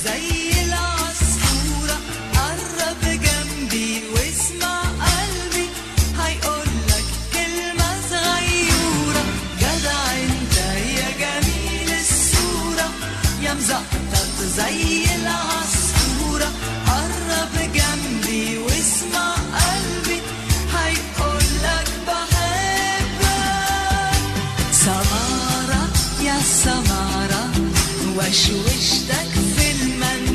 زي العصفورة قرب جنبي واسمع قلبي هيقولك كلمة صغيرة جدع انت يا جميل الصورة يا مزقطط زي العصفورة قرب جنبي واسمع قلبي هيقولك بحبك سمارة يا سمارة وشوشتك في المنزل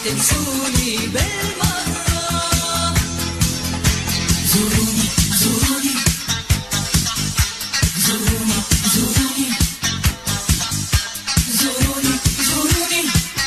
تنسوني بالمرة زوروني زوروني زوروني زوروني زوروني زوروني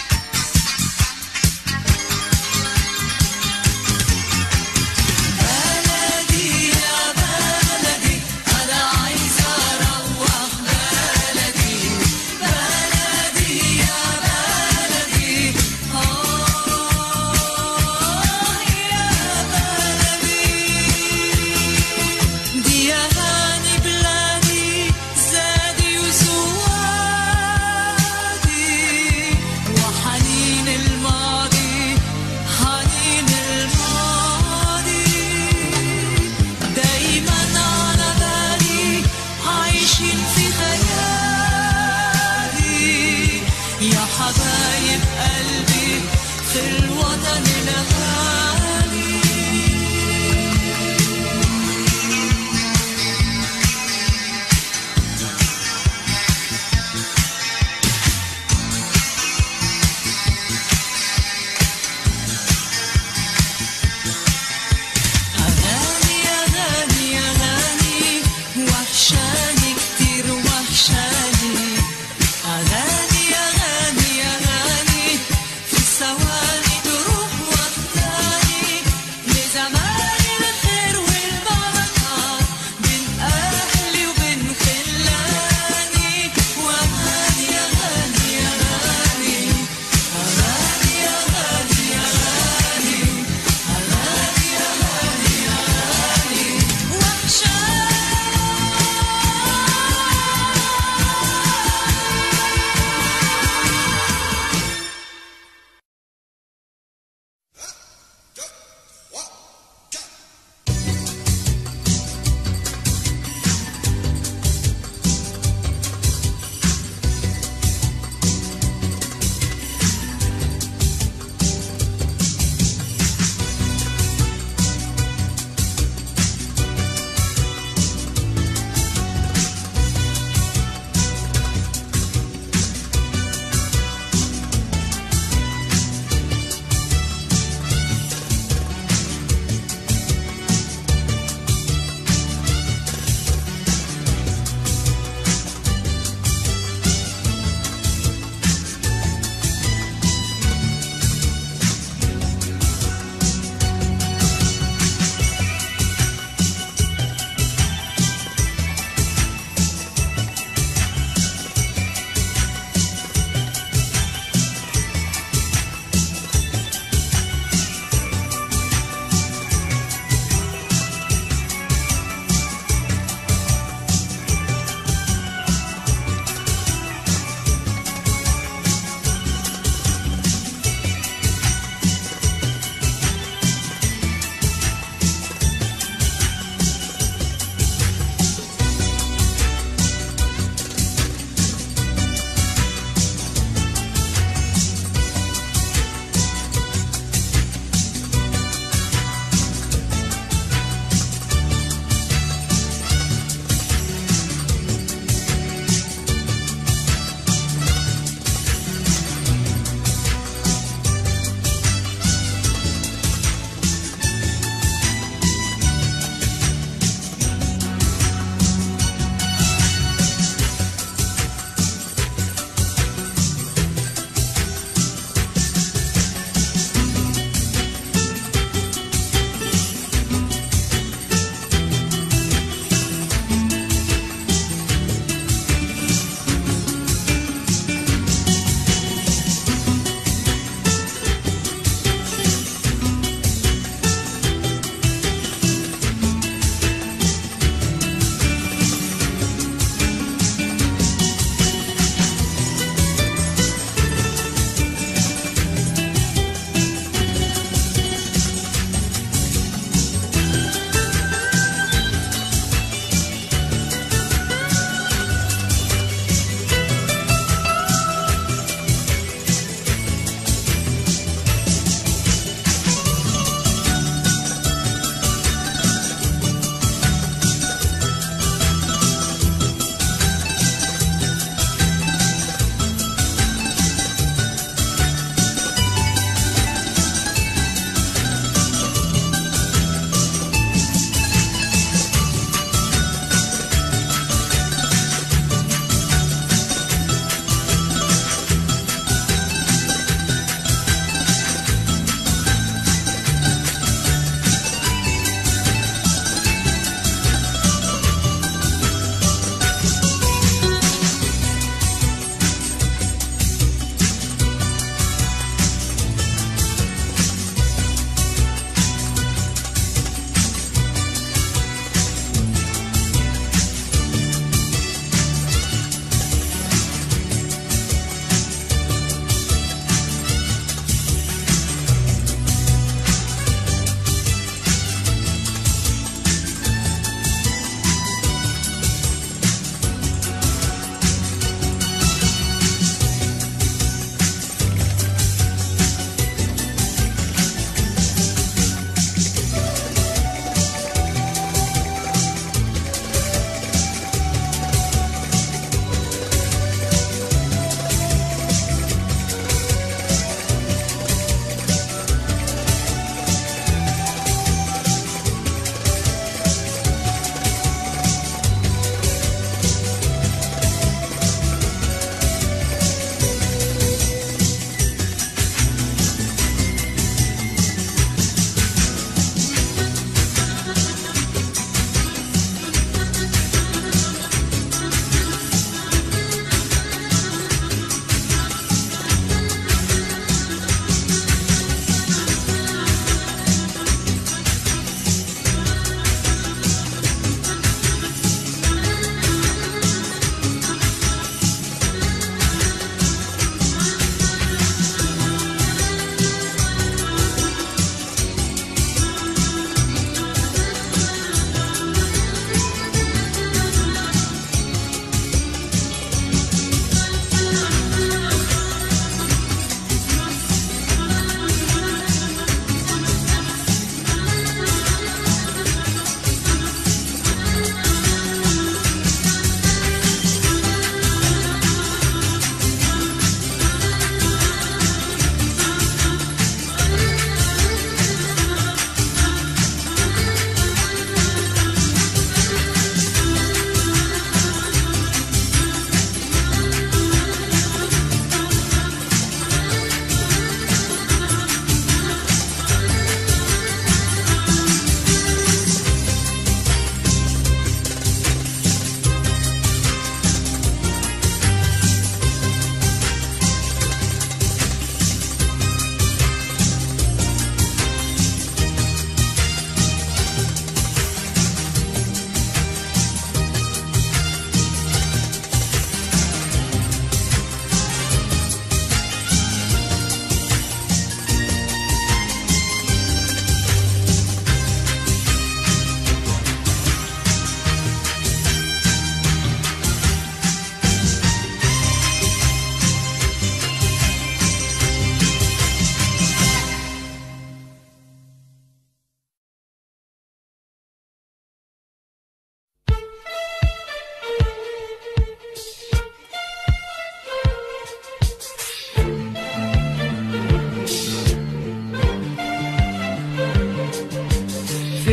بلدي يا بلدي أنا عايزة أروح بلدي بلدي يا بلدي آه يا بلدي دي يا هاني بلادي زادي وسوادي وحنين الماضي حنين الماضي دايما على بالي عايشين في خيالي يا حبايب قلبي في الوطن الغالي أغاني أغاني أغاني وحشاني كتير وحشاني أغاني أغاني أغاني في ثواني تروح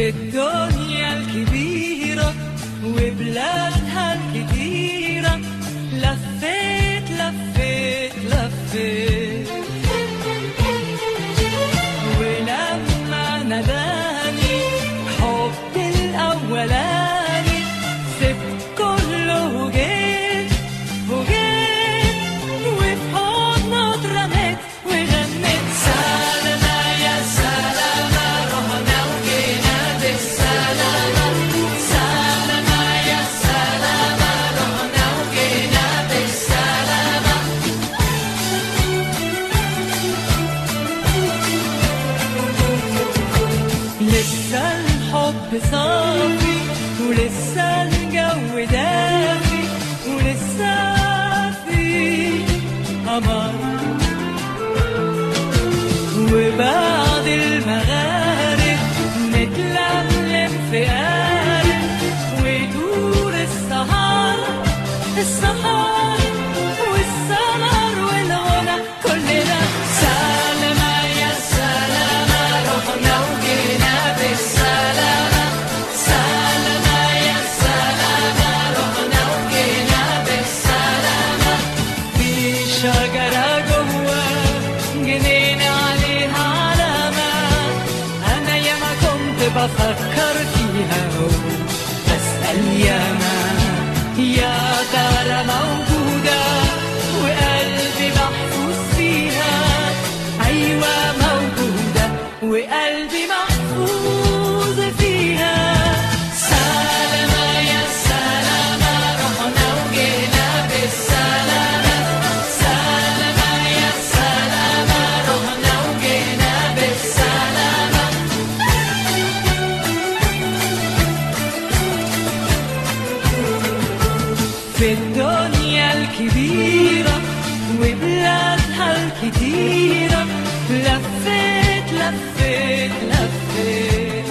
في الدنيا الكبيرة وبلادها الكتيرة لفيت لفيت لفيت ولما ناداني حبي الأولاني سبت كله وجيت وجيت وفي حضنه اترميت وغنيت سلامة يا سلامة رحنا وجينا بالسلامة سلامة يا سلامة رحنا وجينا بالسلامة لسه الحب صافي ولسه الجو دافي ولسه في قمر وبعد المغارب نتلملم في قارب ويدور السهر السهر والسمر والغنى كلنا سلامة يا سلامة رحنا وجينا بالسلامة سلامة يا سلامة رحنا وجينا بالسلامة في شجرة جوه جنينة عليها علامة أنا ياما كنت بفكر فيها بسأل ياما يا ترى موجودة وقلبي محفوظ فيها أيوة موجودة وقلبي محفوظ فيها سلامة يا سلامة رحنا وجينا بالسلامة سلامة يا سلامة رحنا وجينا بالسلامة في الدنيا الكبيرة وبلادها الكتيرة لفيت لفيت لفيت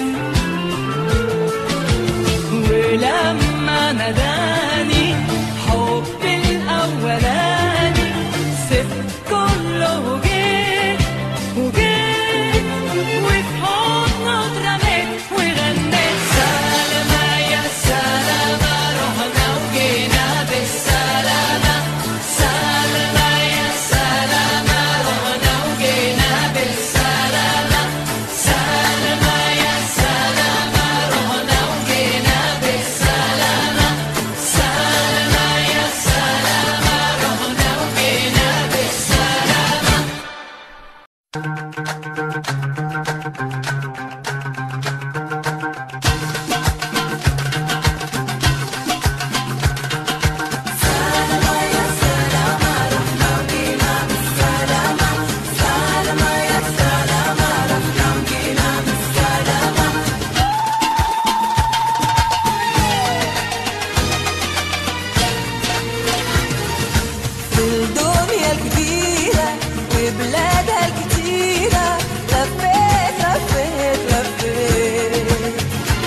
ولما ناداني حبي الأولاني سبت كله وجيت وجيت وفي حضنه اترميت وغنيت سلامة يا سلامة رحنا وجينا بالسلامة سلامة يا سلامة رحنا وجينا بالسلامة سلامة يا سلامة رحنا وجينا بالسلامة سلامة يا سلامة رحنا وجينا بالسلامة في الدنيا الكبيرة وبلادها الكتيرة لفيت لفيت لفيت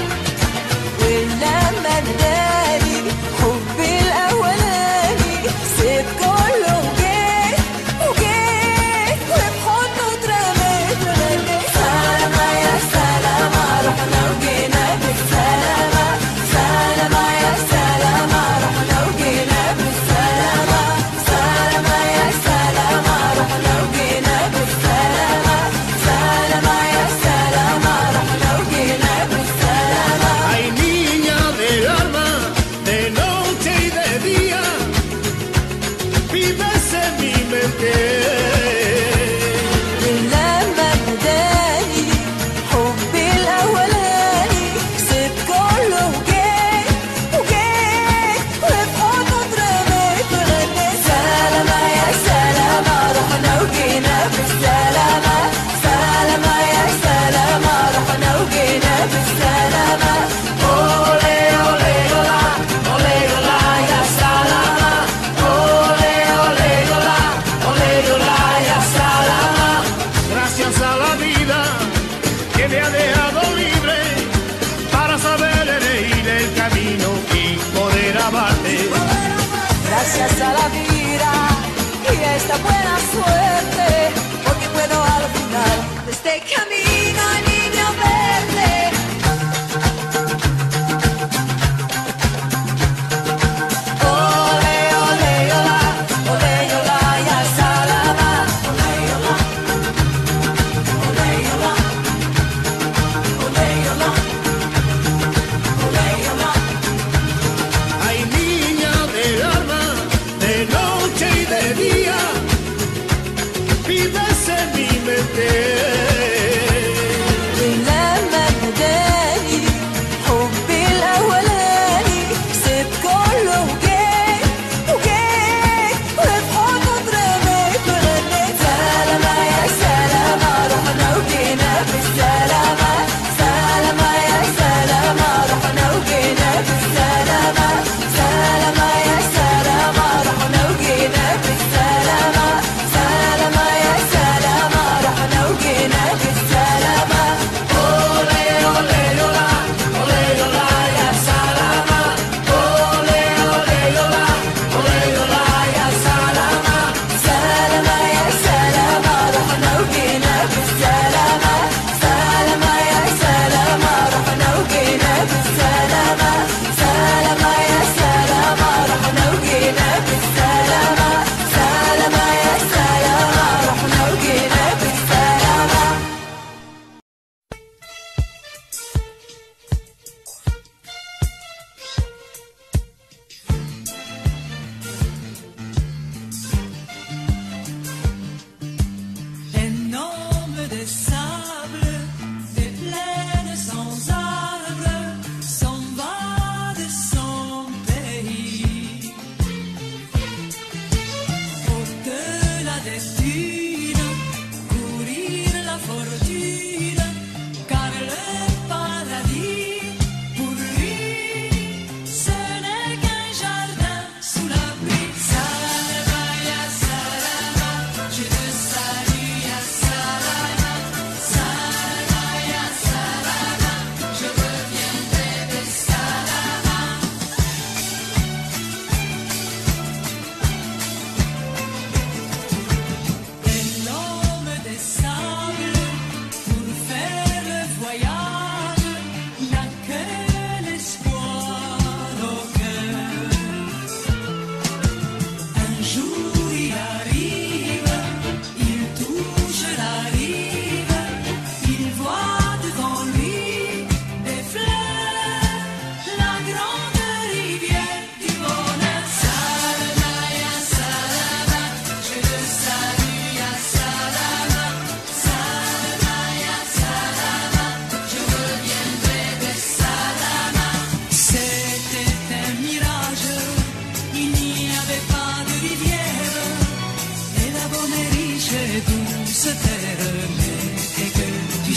ولما اداني حبي الأولاني سيب كله وجيت وجيت وفي حضنه اترميت وغنيت سلامة يا سلامة رحنا وجينا بالسلامة سلامة يا سلامة رحنا وجينا بالسلامة سلامة يا سلامة رحنا وجينا بالسلامة سلامة يا سلامة رحنا وجينا بالسلامة Ay niña del alma, de noche y de día, vives en mi mente. لما اداني حبي الاولاني سيب كله وجيت وجيت وفي حضنه اترميت وغنيت سلامة يا سلامة رحنا وجينا بالسلامة سلامة يا سلامة رحنا وجينا بالسلامة أولي أولي أولا أولي أولا يا سلامة أولي أولي أولا أولي أولا يا سلامة Gracias a la vida que me ha dejado libre para saber elegir el camino y poder amarte. Gracias a la vida y a esta buena suerte, porque puedo al final de este camino, niño verde.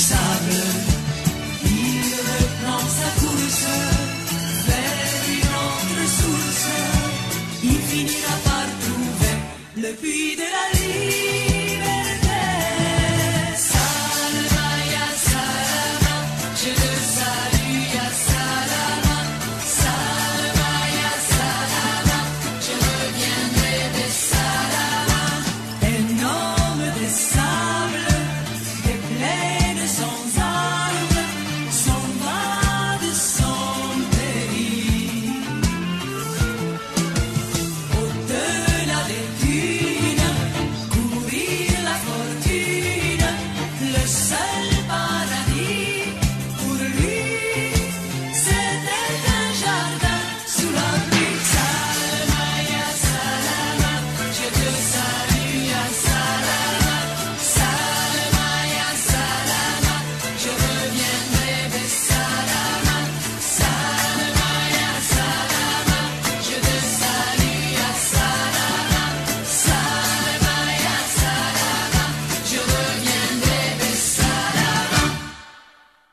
sable